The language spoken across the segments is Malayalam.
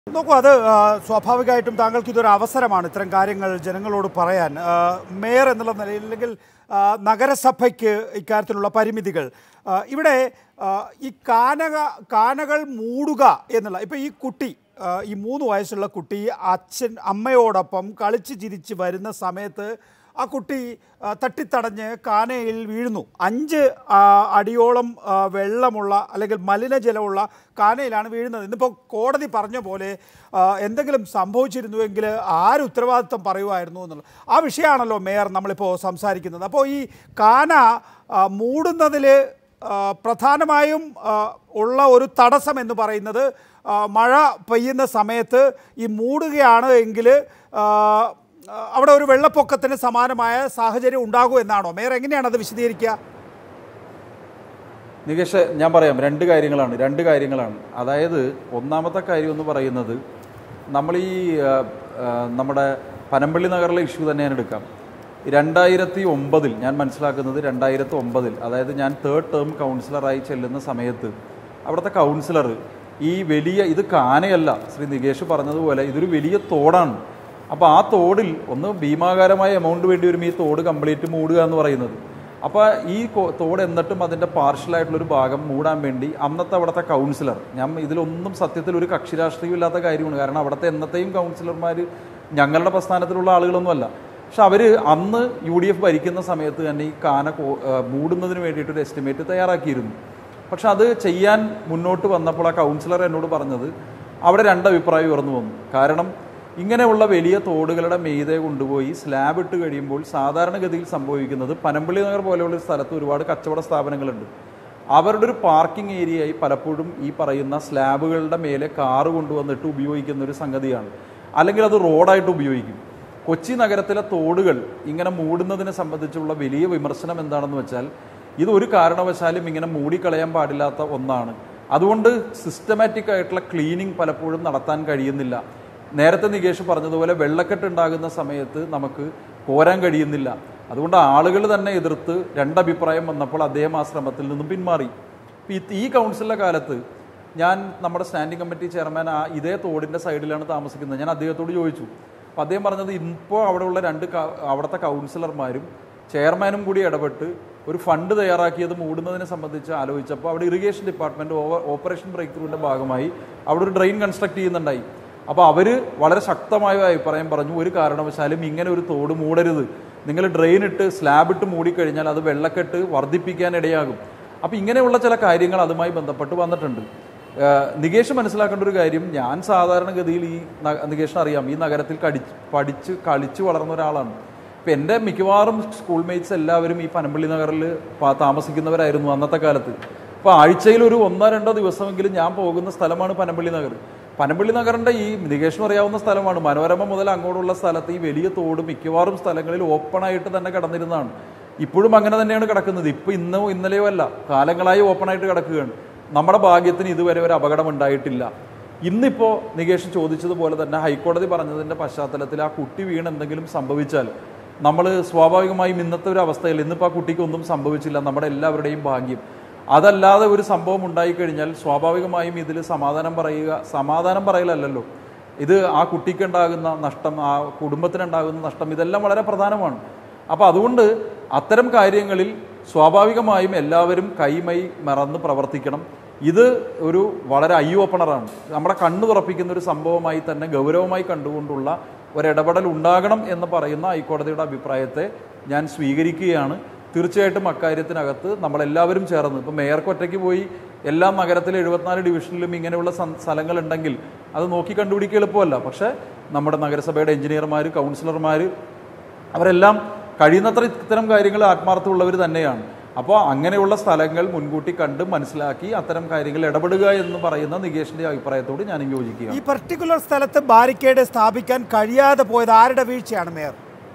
നോക്കൂ അത് ആ, സ്വാഭാവികമായിട്ടും താങ്കൾക്ക് ഇതൊരു അവസരമാണ് ഇത്തരം കാര്യങ്ങൾ ജനങ്ങളോട് പറയാൻ ആ, മേയർ എന്നുള്ള നിലയിൽ അല്ലെങ്കിൽ ആ, നഗരസഭയ്ക്ക് ഇക്കാര്യത്തിലുള്ള പരിമിതികൾ ആ, ഇവിടെ ആ, ഈ കാനക കാനകൾ മൂടുക എന്നുള്ള ഇപ്പം ഈ കുട്ടി ആ, ഈ മൂന്ന് വയസ്സുള്ള കുട്ടി അച്ഛൻ അമ്മയോടൊപ്പം കളിച്ച് ചിരിച്ച് വരുന്ന സമയത്ത് ആ കുട്ടി ആ, തട്ടിത്തടഞ്ഞ് കാനയിൽ വീഴുന്നു അഞ്ച് ആ, അടിയോളം ആ, വെള്ളമുള്ള അല്ലെങ്കിൽ മലിനജലമുള്ള കാനയിലാണ് വീഴുന്നത് ഇന്നിപ്പോൾ കോടതി പറഞ്ഞ പോലെ ആ, എന്തെങ്കിലും സംഭവിച്ചിരുന്നുവെങ്കിൽ ആര് ഉത്തരവാദിത്വം പറയുമായിരുന്നു എന്നുള്ളത് ആ വിഷയമാണല്ലോ മേയർ നമ്മളിപ്പോൾ സംസാരിക്കുന്നത് അപ്പോൾ ഈ കാന ആ, മൂടുന്നതിൽ ആ, പ്രധാനമായും ആ, ഉള്ള ഒരു തടസ്സം എന്ന് പറയുന്നത് ആ, മഴ പെയ്യുന്ന സമയത്ത് ഈ മൂടുകയാണ് എങ്കിൽ ആ, ആ, അവിടെ ഒരു വെള്ളപ്പൊക്കത്തിന് സമാനമായ സാഹചര്യം ഉണ്ടാകും എന്നാണോ മേയർ എങ്ങനെയാണ് അത് വിശദീകരിക്കുക നികേഷ് ഞാൻ പറയാം രണ്ട് കാര്യങ്ങളാണ് രണ്ട് കാര്യങ്ങളാണ് അതായത് ഒന്നാമത്തെ കാര്യം എന്ന് പറയുന്നത് നമ്മൾ ഈ ആ, ആ, നമ്മുടെ പനമ്പള്ളി നഗറിലെ ഇഷ്യൂ തന്നെ ഞാൻ എടുക്കാം രണ്ടായിരത്തി ഒമ്പതിൽ ഞാൻ മനസ്സിലാക്കുന്നത് രണ്ടായിരത്തി ഒമ്പതിൽ അതായത് ഞാൻ തേർഡ് ടേം കൗൺസിലറായി ചെല്ലുന്ന സമയത്ത് അവിടുത്തെ കൗൺസിലർ ഈ വലിയ ഇത് കാനയല്ല ശ്രീ നികേഷ് പറഞ്ഞതുപോലെ ഇതൊരു വലിയ തോടാണ് അപ്പോൾ ആ തോടിൽ ഒന്ന് ഭീമാകാരമായ എമൗണ്ട് വേണ്ടി വരും ഈ തോട് കംപ്ലീറ്റ് മൂടുക എന്ന് പറയുന്നത് അപ്പോൾ ഈ കോ- തോട് എന്നിട്ടും അതിൻ്റെ പാർഷ്യലായിട്ടുള്ളൊരു ഭാഗം മൂടാൻ വേണ്ടി അന്നത്തെ അവിടുത്തെ കൗൺസിലർ ഞാൻ ഇതിലൊന്നും സത്യത്തിൽ ഒരു കക്ഷി രാഷ്ട്രീയം ഇല്ലാത്ത കാര്യമാണ് കാരണം അവിടുത്തെ എന്നത്തെയും കൗൺസിലർമാർ ഞങ്ങളുടെ പ്രസ്ഥാനത്തിലുള്ള ആളുകളൊന്നുമല്ല പക്ഷെ അവർ അന്ന് യു ഡി എഫ് ഭരിക്കുന്ന സമയത്ത് തന്നെ ഈ കാന കോ- ആ, മൂടുന്നതിന് വേണ്ടിയിട്ടൊരു എസ്റ്റിമേറ്റ് തയ്യാറാക്കിയിരുന്നു പക്ഷെ അത് ചെയ്യാൻ മുന്നോട്ട് വന്നപ്പോൾ ആ കൗൺസിലർ എന്നോട് പറഞ്ഞത് അവിടെ രണ്ട് അഭിപ്രായം ഉയർന്നു വന്നു കാരണം ഇങ്ങനെയുള്ള വലിയ തോടുകളുടെ മീതെ കൊണ്ടുപോയി സ്ലാബ് ഇട്ട് കഴിയുമ്പോൾ സാധാരണഗതിയിൽ സംഭവിക്കുന്നത് പനമ്പള്ളി നഗർ പോലെയുള്ള ഒരു സ്ഥലത്ത് ഒരുപാട് കച്ചവട സ്ഥാപനങ്ങളുണ്ട് അവരുടെ ഒരു പാർക്കിംഗ് ഏരിയയായി പലപ്പോഴും ഈ പറയുന്ന സ്ലാബുകളുടെ മേലെ കാറ് കൊണ്ടുവന്നിട്ട് ഉപയോഗിക്കുന്ന ഒരു സംഗതിയാണ് അല്ലെങ്കിൽ അത് റോഡായിട്ട് ഉപയോഗിക്കും കൊച്ചി നഗരത്തിലെ തോടുകൾ ഇങ്ങനെ മൂടുന്നതിനെ സംബന്ധിച്ചുള്ള വലിയ വിമർശനം എന്താണെന്ന് വെച്ചാൽ ഇത് ഒരു കാരണവശാലും ഇങ്ങനെ മൂടിക്കളയാൻ പാടില്ലാത്ത ഒന്നാണ് അതുകൊണ്ട് സിസ്റ്റമാറ്റിക് ആയിട്ടുള്ള ക്ലീനിങ് പലപ്പോഴും നടത്താൻ കഴിയുന്നില്ല നേരത്തെ നികേഷ് പറഞ്ഞതുപോലെ വെള്ളക്കെട്ട് ഉണ്ടാകുന്ന സമയത്ത് നമുക്ക് കോരാൻ കഴിയുന്നില്ല അതുകൊണ്ട് ആളുകൾ തന്നെ എതിർത്ത് രണ്ടഭിപ്രായം വന്നപ്പോൾ അദ്ദേഹം ആ ശ്രമത്തിൽ നിന്നും പിന്മാറി ഇപ്പൊ ഈ- ഈ കൗൺസിലിന്റെ കാലത്ത് ഞാൻ നമ്മുടെ സ്റ്റാൻഡിംഗ് കമ്മിറ്റി ചെയർമാൻ ആ ഇതേ തോടിന്റെ സൈഡിലാണ് താമസിക്കുന്നത് ഞാൻ അദ്ദേഹത്തോട് ചോദിച്ചു അപ്പോൾ അദ്ദേഹം പറഞ്ഞത് ഇപ്പോൾ അവിടെയുള്ള രണ്ട് ക- അവിടുത്തെ കൗൺസിലർമാരും ചെയർമാനും കൂടി ഇടപെട്ട് ഒരു ഫണ്ട് തയ്യാറാക്കിയത് മൂടുന്നതിനെ സംബന്ധിച്ച് ആലോചിച്ചപ്പോൾ അവിടെ irrigation department over operation break ത്രൂവിന്റെ ഭാഗമായി അവിടെ ഒരു ഡ്രെയിൻ കൺസ്ട്രക്ട് ചെയ്യുന്നുണ്ടായി അപ്പോൾ അവർ വളരെ ശക്തമായ അഭിപ്രായം പറഞ്ഞു ഒരു കാരണവശാലും ഇങ്ങനെ ഒരു തോട് മൂടരുത് നിങ്ങൾ ഡ്രെയിൻ ഇട്ട് സ്ലാബ് ഇട്ട് മൂടിക്കഴിഞ്ഞാൽ അത് വെള്ളക്കെട്ട് വർദ്ധിപ്പിക്കാൻ ഇടയാകും അപ്പോൾ ഇങ്ങനെയുള്ള ചില കാര്യങ്ങൾ അതുമായി ബന്ധപ്പെട്ട് വന്നിട്ടുണ്ട് ഏഹ് നികേഷ് മനസ്സിലാക്കേണ്ട ഒരു കാര്യം ഞാൻ സാധാരണഗതിയിൽ ഈ ന- നികേഷിന് അറിയാം ഈ നഗരത്തിൽ കടിച്ച് പഠിച്ച് കളിച്ച് വളർന്ന ഒരാളാണ് ഇപ്പം എൻ്റെ മിക്കവാറും സ്കൂൾ മേറ്റ്സ് എല്ലാവരും ഈ പനമ്പള്ളി നഗറിൽ പ- താമസിക്കുന്നവരായിരുന്നു അന്നത്തെ കാലത്ത് അപ്പോൾ ആഴ്ചയിൽ ഒരു ഒന്നോ രണ്ടോ ദിവസമെങ്കിലും ഞാൻ പോകുന്ന സ്ഥലമാണ് പനമ്പള്ളി നഗർ പനമ്പള്ളി നഗറിൻ്റെ ഈ നികേഷിന് അറിയാവുന്ന സ്ഥലമാണ് മനോരമ മുതൽ അങ്ങോട്ടുള്ള സ്ഥലത്ത് ഈ വലിയ തോട് മിക്കവാറും സ്ഥലങ്ങളിൽ ഓപ്പണായിട്ട് തന്നെ കിടന്നിരുന്നതാണ് ഇപ്പോഴും അങ്ങനെ തന്നെയാണ് കിടക്കുന്നത് ഇപ്പോൾ ഇന്നോ ഇന്നലെയോ അല്ല കാലങ്ങളായി ഓപ്പണായിട്ട് കിടക്കുകയാണ് നമ്മുടെ ഭാഗ്യത്തിന് ഇതുവരെ ഒരു അപകടം ഉണ്ടായിട്ടില്ല ഇന്നിപ്പോൾ നികേഷ് ചോദിച്ചതുപോലെ തന്നെ ഹൈക്കോടതി പറഞ്ഞതിൻ്റെ പശ്ചാത്തലത്തിൽ ആ കുട്ടി വീണ് എന്തെങ്കിലും സംഭവിച്ചാൽ നമ്മൾ സ്വാഭാവികമായും ഇന്നത്തെ ഒരു അവസ്ഥയിൽ ഇന്നിപ്പോൾ ആ കുട്ടിക്ക് ഒന്നും സംഭവിച്ചില്ല നമ്മുടെ എല്ലാവരുടെയും ഭാഗ്യം അതല്ലാതെ ഒരു സംഭവം ഉണ്ടായിക്കഴിഞ്ഞാൽ സ്വാഭാവികമായും ഇതിൽ സമാധാനം പറയുക സമാധാനം പറയലല്ലല്ലോ ഇത് ആ കുട്ടിക്കുണ്ടാകുന്ന നഷ്ടം ആ കുടുംബത്തിനുണ്ടാകുന്ന നഷ്ടം ഇതെല്ലാം വളരെ പ്രധാനമാണ് അപ്പോൾ അതുകൊണ്ട് അത്തരം കാര്യങ്ങളിൽ സ്വാഭാവികമായും എല്ലാവരും കൈമൈ മറന്ന് പ്രവർത്തിക്കണം ഇത് ഒരു വളരെ ഐ ഓപ്പണറാണ് നമ്മുടെ കണ്ണു തുറപ്പിക്കുന്ന ഒരു സംഭവമായി തന്നെ ഗൗരവമായി കണ്ടുകൊണ്ടുള്ള ഒരിടപെടൽ ഉണ്ടാകണം എന്ന് പറയുന്ന ഹൈക്കോടതിയുടെ അഭിപ്രായത്തെ ഞാൻ സ്വീകരിക്കുകയാണ് തീർച്ചയായിട്ടും അക്കാര്യത്തിനകത്ത് നമ്മളെല്ലാവരും ചേർന്ന് ഇപ്പം മേയർക്ക് ഒറ്റയ്ക്ക് പോയി എല്ലാ നഗരത്തിലെ എഴുപത്തിനാല് ഡിവിഷനിലും ഇങ്ങനെയുള്ള സം- സ്ഥലങ്ങളുണ്ടെങ്കിൽ അത് നോക്കി കണ്ടുപിടിക്കുക എളുപ്പമല്ല പക്ഷേ നമ്മുടെ നഗരസഭയുടെ എഞ്ചിനീയർമാർ കൗൺസിലർമാർ അവരെല്ലാം കഴിയുന്നത്ര ഇത്തരം കാര്യങ്ങൾ ആത്മാർത്ഥമുള്ളവർ തന്നെയാണ് അപ്പോൾ അങ്ങനെയുള്ള സ്ഥലങ്ങൾ മുൻകൂട്ടി കണ്ട് മനസ്സിലാക്കി അത്തരം കാര്യങ്ങൾ ഇടപെടുക എന്ന് പറയുന്ന നികേഷിന്റെ അഭിപ്രായത്തോട് ഞാൻ യോജിക്കുകയാണ് ഈ പർട്ടിക്കുലർ സ്ഥലത്ത് ബാരിക്കേഡ് സ്ഥാപിക്കാൻ കഴിയാതെ പോയത് ആരുടെ വീഴ്ചയാണ് മേയർ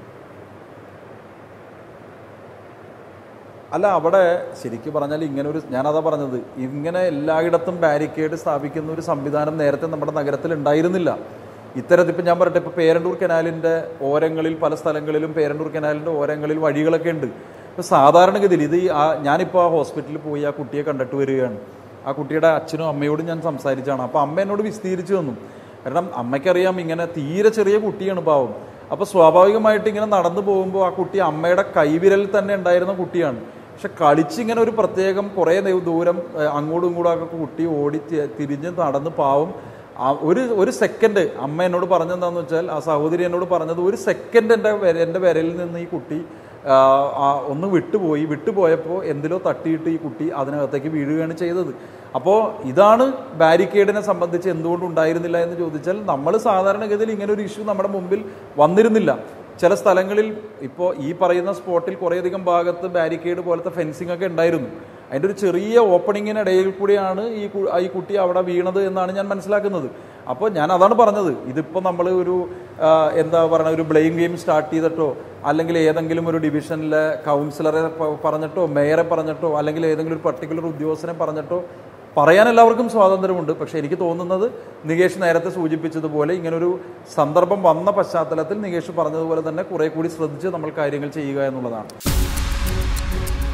അല്ല അവിടെ ശരിക്കും പറഞ്ഞാൽ ഇങ്ങനെ ഒരു ഞാനതാ പറഞ്ഞത് ഇങ്ങനെ എല്ലായിടത്തും ബാരിക്കേഡ് സ്ഥാപിക്കുന്ന ഒരു സംവിധാനം നേരത്തെ നമ്മുടെ നഗരത്തിൽ ഉണ്ടായിരുന്നില്ല ഇത്തരത്തിൽ ഇപ്പം ഞാൻ പറയട്ടെ ഇപ്പം പേരണ്ടൂർ കനാലിൻ്റെ ഓരങ്ങളിൽ പല സ്ഥലങ്ങളിലും പേരണ്ടൂർ കനാലിൻ്റെ ഓരങ്ങളിൽ വഴികളൊക്കെ ഉണ്ട് ഇപ്പം സാധാരണഗതിയിൽ ഇത് ഈ ആ- ഞാനിപ്പോൾ ആ ഹോസ്പിറ്റലിൽ പോയി ആ കുട്ടിയെ കണ്ടിട്ട് വരികയാണ് ആ കുട്ടിയുടെ അച്ഛനും അമ്മയോടും ഞാൻ സംസാരിച്ചാണ് അപ്പോൾ അമ്മ എന്നോട് വിശദീകരിച്ചു തന്നു കാരണം അമ്മയ്ക്കറിയാം ഇങ്ങനെ തീരെ ചെറിയ കുട്ടിയാണ് പാവം അപ്പോൾ സ്വാഭാവികമായിട്ട് ഇങ്ങനെ നടന്നു പോകുമ്പോൾ ആ കുട്ടി അമ്മയുടെ കൈവിരലിൽ തന്നെ ഉണ്ടായിരുന്ന കുട്ടിയാണ് പക്ഷെ കളിച്ചിങ്ങനെ ഒരു പ്രത്യേകം കുറേ ദേ- ദൂരം ഏഹ്, അങ്ങോട്ടും ഇങ്ങോട്ടും ഒക്കെ കുട്ടി ഓടി തി- തിരിഞ്ഞ് നടന്ന് പാവം ആ ഒരു ഒരു സെക്കൻഡ് അമ്മ എന്നോട് പറഞ്ഞെന്താന്ന് വെച്ചാൽ ആ സഹോദരി എന്നോട് പറഞ്ഞത് ഒരു സെക്കൻഡ് എൻ്റെ വിര- എൻ്റെ വിരലിൽ നിന്ന് ഈ കുട്ടി ആ, ആ, ഒന്ന് വിട്ടുപോയി വിട്ടുപോയപ്പോൾ എന്തിലോ തട്ടിയിട്ട് ഈ കുട്ടി അതിനകത്തേക്ക് വീഴുകയാണ് ചെയ്തത് അപ്പോൾ ഇതാണ് ബാരിക്കേഡിനെ സംബന്ധിച്ച് എന്തുകൊണ്ട് ഉണ്ടായിരുന്നില്ല എന്ന് ചോദിച്ചാൽ നമ്മൾ സാധാരണഗതിയിൽ ഇങ്ങനെ ഒരു ഇഷ്യൂ നമ്മുടെ മുമ്പിൽ വന്നിരുന്നില്ല ചില സ്ഥലങ്ങളിൽ ഇപ്പോൾ ഈ പറയുന്ന സ്പോട്ടിൽ കുറേയധികം ഭാഗത്ത് ബാരിക്കേഡ് പോലത്തെ ഫെൻസിംഗ് ഒക്കെ ഉണ്ടായിരുന്നു അതിൻ്റെ ഒരു ചെറിയ ഓപ്പണിങ്ങിനിടയിൽ കൂടിയാണ് ഈ കു- ഈ കുട്ടി അവിടെ വീണത് എന്നാണ് ഞാൻ മനസ്സിലാക്കുന്നത് അപ്പോൾ ഞാൻ അതാണ് പറഞ്ഞത് ഇതിപ്പോൾ നമ്മൾ ഒരു ആ, എന്താ പറയുക ഒരു ബ്ലെയിം ഗെയിം സ്റ്റാർട്ട് ചെയ്തിട്ടോ അല്ലെങ്കിൽ ഏതെങ്കിലും ഒരു ഡിവിഷനിലെ കൗൺസിലറെ പ- പറഞ്ഞിട്ടോ മേയറെ പറഞ്ഞിട്ടോ അല്ലെങ്കിൽ ഏതെങ്കിലും ഒരു പർട്ടിക്കുലർ ഉദ്യോഗസ്ഥനെ പറഞ്ഞിട്ടോ പറയാൻ എല്ലാവർക്കും സ്വാതന്ത്ര്യമുണ്ട് പക്ഷേ എനിക്ക് തോന്നുന്നത് നികേഷ് നേരത്തെ സൂചിപ്പിച്ചതുപോലെ ഇങ്ങനൊരു സന്ദർഭം വന്ന പശ്ചാത്തലത്തിൽ നികേഷ് പറഞ്ഞതുപോലെ തന്നെ കുറെ കൂടി ശ്രദ്ധിച്ച് നമ്മൾ കാര്യങ്ങൾ ചെയ്യുക എന്നുള്ളതാണ്